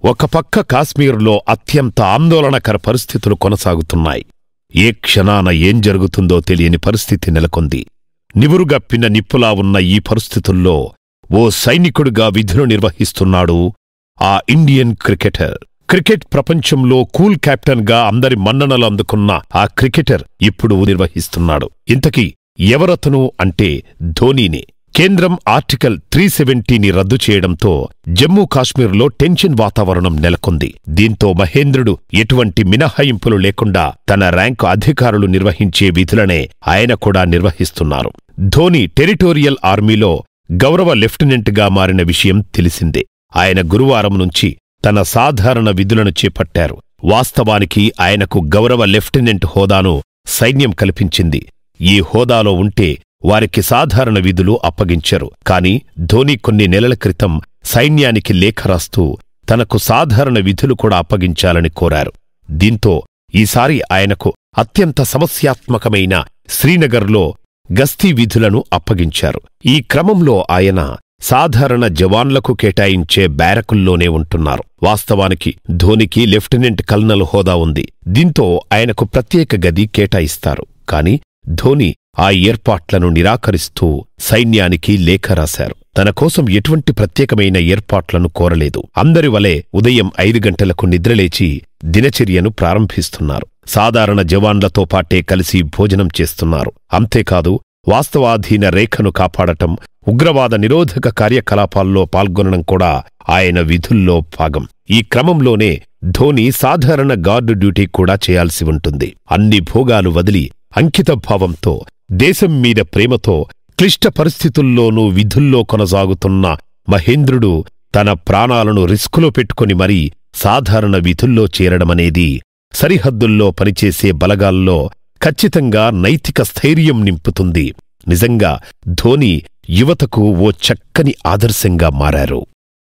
ఒక పక్క కాశ్మీర్లో అత్యంత ఆందోళనకర పరిస్థితులు కొనసాగుతున్నాయి ఏ క్షణాన ఏం జరుగుతుందో తెలియని పరిస్థితి నెలకొంది నివురుగప్పిన నిప్పులా ఉన్న ఈ పరిస్థితుల్లో ఓ సైనికుడిగా విధులు నిర్వహిస్తున్నాడు ఆ ఇండియన్ క్రికెటర్ క్రికెట్ ప్రపంచంలో కూల్ కెప్టెన్గా అందరి మన్ననలు అందుకున్న ఆ క్రికెటర్ ఇప్పుడు నిర్వహిస్తున్నాడు ఇంతకీ ఎవరతను అంటే ధోనీనే కేంద్రం ఆర్టికల్ త్రీ సెవెంటీని రద్దు చేయడంతో జమ్మూ కాశ్మీర్లో టెన్షన్ వాతావరణం నెలకొంది దీంతో మహేంద్రుడు ఎటువంటి మినహాయింపులు లేకుండా తన ర్యాంకు అధికారులు నిర్వహించే విధులనే ఆయన కూడా నిర్వహిస్తున్నారు ధోని టెరిటోరియల్ ఆర్మీలో గౌరవ లెఫ్టినెంట్గా మారిన విషయం తెలిసిందే ఆయన గురువారం నుంచి తన సాధారణ విధులను చేపట్టారు వాస్తవానికి ఆయనకు గౌరవ లెఫ్టినెంట్ హోదాను సైన్యం కల్పించింది ఈ హోదాలో ఉంటే వారికి సాధారణ విధులు అప్పగించరు కాని ధోని కొన్ని నెలల క్రితం సైన్యానికి లేఖ రాస్తూ తనకు సాధారణ విధులు కూడా అప్పగించాలని కోరారు దీంతో ఈసారి ఆయనకు అత్యంత సమస్యాత్మకమైన శ్రీనగర్లో గస్తీ విధులను అప్పగించారు ఈ క్రమంలో ఆయన సాధారణ జవాన్లకు కేటాయించే బ్యారకుల్లోనే ఉంటున్నారు వాస్తవానికి ధోనికి లెఫ్టినెంట్ కల్నల్ హోదా ఉంది దీంతో ఆయనకు ప్రత్యేక గది కేటాయిస్తారు కాని ధోని ఆ ఏర్పాట్లను నిరాకరిస్తూ సైన్యానికి లేఖ రాశారు తన కోసం ఎటువంటి ప్రత్యేకమైన ఏర్పాట్లను కోరలేదు అందరి వలె ఉదయం ఐదు గంటలకు నిద్రలేచి దినచర్యను ప్రారంభిస్తున్నారు సాధారణ జవాన్లతో పాటే కలిసి భోజనం చేస్తున్నారు అంతేకాదు వాస్తవాధీన రేఖను కాపాడటం ఉగ్రవాద నిరోధక కార్యకలాపాల్లో పాల్గొనడం కూడా ఆయన విధుల్లో భాగం ఈ క్రమంలోనే ధోని సాధారణ గార్డు డ్యూటీ కూడా చేయాల్సి ఉంటుంది అన్ని భోగాలు వదిలి అంకితభావంతో దేశం మీద ప్రేమతో క్లిష్ట పరిస్థితుల్లోనూ విధుల్లో కొనసాగుతున్న మహేంద్రుడు తన ప్రాణాలను రిస్కులో పెట్టుకుని మరీ సాధారణ విధుల్లో చేరడమనేది సరిహద్దుల్లో పనిచేసే బలగాల్లో ఖచ్చితంగా నైతిక స్థైర్యం నింపుతుంది నిజంగా ధోని యువతకు ఓ చక్కని ఆదర్శంగా మారారు